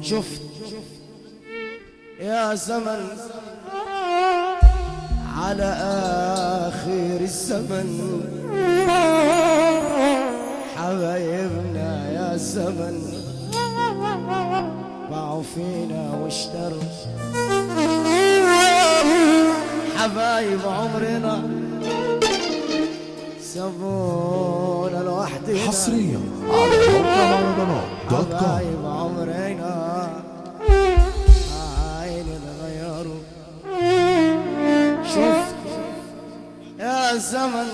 شفت يا زمن على آخر الزمن حبايبنا يا زمن باعوا فينا واشتروا حبايب عمرنا سابونا لوحدنا حصريا على موقع مهرجانات دوت كوم حبايب عمرنا عيني اتغيروا شفت يا زمن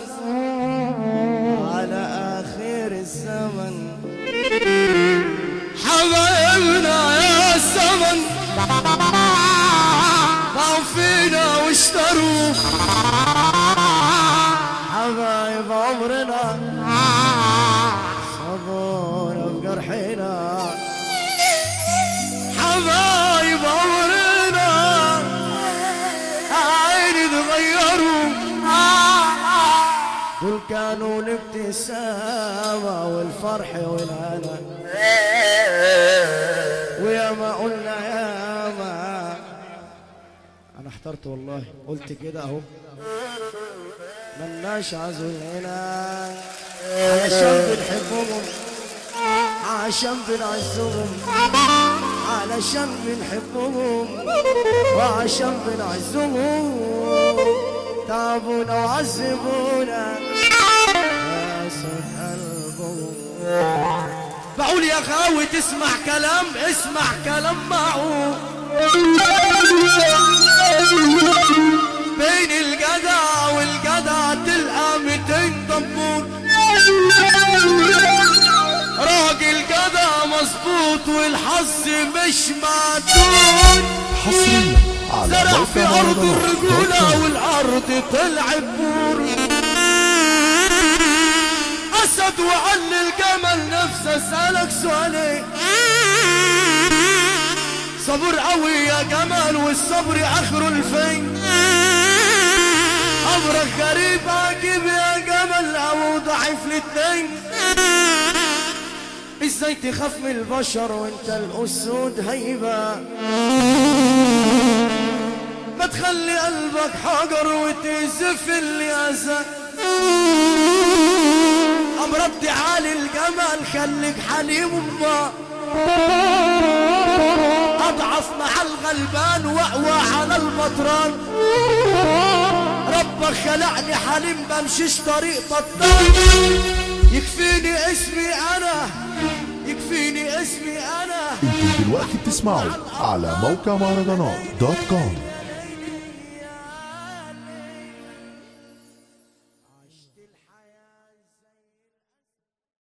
على آخر الزمن حبايبنا يا زمن باعوا فينا واشتروا حبايب عمرنا صبونا بجرحنا حبايب عمرنا عيني تغيروا دول كانوا الابتسامة والفرح والهنا ويا ما قلنا يا ما انا احترت والله قلت كده اهو ملناش عزول هنا علشان بنحبهم عشان بنعزهم علشان بنحبهم وعشان بنعزهم تعبونا وعذبونا قاسوا قلبهم بقول يا خاوي تسمع كلام اسمع كلام معه بين الجدع والجدع تلقى 200 دبور راجل جدع مظبوط والحظ مش معدود حصريا على زرع في موقع ارض مهرجانات دوت الرجولة كوم والارض طلع بور اسد وعل الجمل نفسه اسالك سؤالين صبر قوي يا جمل والصبر اخره الفين امرك غريب عجيب يا جمل او ضعيف الاتنين ازاي تخاف من البشر وانت الاسود هيبه ما تخلي قلبك حجر وتزف اللي اذاك امرض عالي الجمال خليك حليم امه اضعف مع الغلبان واقوى على البطران ربك خلقني حليم بمشيش طريق بطال يكفيني اسمي انا يكفيني اسمي انا انتوا دلوقتي بتسمعوا على موقع مهرجانات دوت كوم